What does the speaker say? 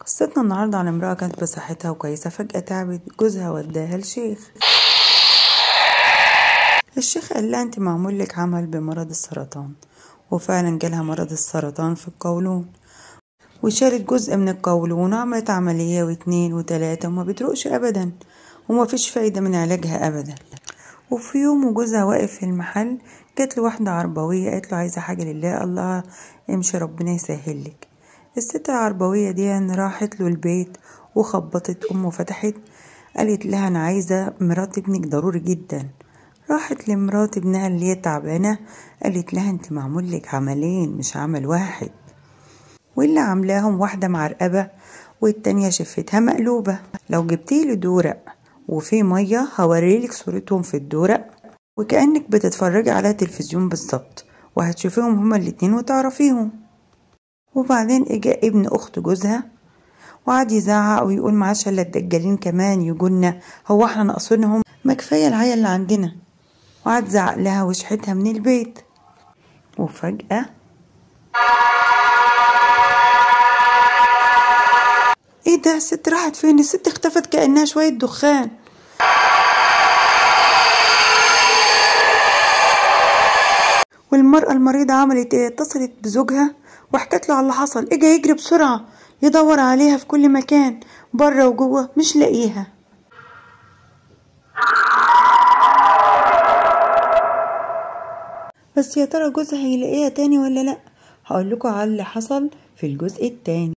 قصتنا النهاردة عن امرأة كانت بصحتها وكويسة فجأة تعبت جوزها وداها لشيخ الشيخ قال لها انت معمول لك عمل بمرض السرطان وفعلا جالها مرض السرطان في القولون وشالت جزء من القولون وعملت عملية واتنين وتلاتة وما بتروقش أبدا وما فيش فايدة من علاجها أبدا وفي يوم وجوزها واقف في المحل جات له واحدة عربوية قالت له عايزة حاجة لله الله امشي ربنا يسهل لك الست العربوية دي راحت له البيت وخبطت أمه فتحت قالت لها أنا عايزة مرات ابنك ضروري جدا راحت لمرات ابنها اللي هي تعبانة قالت لها انت معمول لك عملين مش عمل واحد واللي عاملاهم واحدة معرقبة والتانية شفتها مقلوبة لو جبتيلي دورق وفي مية هوريلك صورتهم في الدورق وكأنك بتتفرجي على تلفزيون بالظبط وهتشوفيهم هما الاتنين وتعرفيهم وبعدين اجا ابن اخت جوزها وقعد يزعق ويقول معاش الا الدجالين كمان يجولنا هو احنا ناقصينهم ما كفايه العيا اللي عندنا وقعد زعق لها وشحتها من البيت وفجأة ايه ده الست راحت فين الست اختفت كأنها شوية دخان والمرأة المريضة عملت ايه اتصلت بزوجها وحكت له على اللي حصل اجا يجري بسرعة يدور عليها في كل مكان بره وجوه مش لاقيها بس يا ترى جوزها هيلاقيها تاني ولا لا هقول لكم على اللي حصل في الجزء التاني